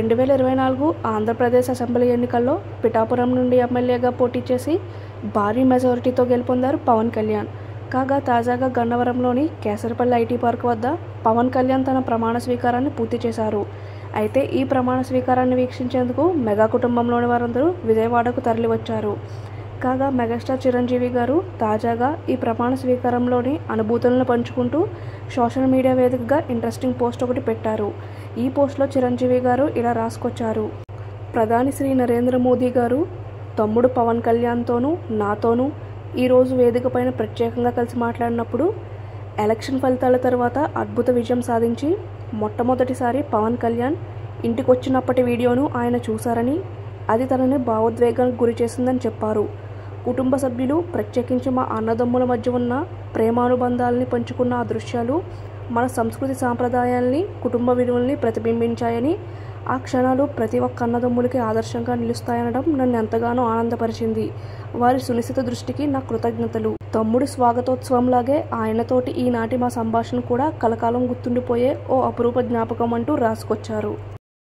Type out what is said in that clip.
రెండు వేల ఇరవై నాలుగు ఆంధ్రప్రదేశ్ అసెంబ్లీ ఎన్నికల్లో పిఠాపురం నుండి ఎమ్మెల్యేగా పోటీ చేసి భారీ మెజారిటీతో గెలుపొందారు పవన్ కళ్యాణ్ కాగా తాజాగా గన్నవరంలోని కేసరపల్లి ఐటీ పార్క్ వద్ద పవన్ కళ్యాణ్ తన ప్రమాణ స్వీకారాన్ని పూర్తి చేశారు అయితే ఈ ప్రమాణ స్వీకారాన్ని వీక్షించేందుకు మెగా కుటుంబంలోని వారందరూ విజయవాడకు తరలివచ్చారు కాగా మెగాస్టార్ చిరంజీవి గారు తాజాగా ఈ ప్రమాణ స్వీకారంలోని అనుభూతులను పంచుకుంటూ సోషల్ మీడియా వేదికగా ఇంట్రెస్టింగ్ పోస్ట్ ఒకటి పెట్టారు ఈ పోస్ట్లో చిరంజీవి గారు ఇలా రాసుకొచ్చారు ప్రధాని శ్రీ నరేంద్ర మోదీ గారు తమ్ముడు పవన్ కళ్యాణ్తోనూ నాతోనూ ఈరోజు వేదిక పైన ప్రత్యేకంగా కలిసి మాట్లాడినప్పుడు ఎలక్షన్ ఫలితాల తర్వాత అద్భుత విజయం సాధించి మొట్టమొదటిసారి పవన్ కళ్యాణ్ ఇంటికి వచ్చినప్పటి వీడియోను ఆయన చూశారని అది తనని భావోద్వేగానికి గురి చేసిందని చెప్పారు కుటుంబ సభ్యులు ప్రత్యేకించి మా అన్నదమ్ముల మధ్య ఉన్న ప్రేమానుబంధాలని పంచుకున్న ఆ దృశ్యాలు మన సంస్కృతి సాంప్రదాయాల్ని కుటుంబ విలువల్ని ప్రతిబింబించాయని ఆ క్షణాలు ప్రతి ఒక్క అన్నదమ్ములకి ఆదర్శంగా నిలుస్తాయనడం నన్ను ఎంతగానో ఆనందపరిచింది వారి సునిశ్చిత దృష్టికి నా కృతజ్ఞతలు తమ్ముడి స్వాగతోత్సవంలాగే ఆయనతోటి ఈనాటి మా సంభాషణ కూడా కలకాలం గుర్తుండిపోయే ఓ అపురూప జ్ఞాపకం అంటూ రాసుకొచ్చారు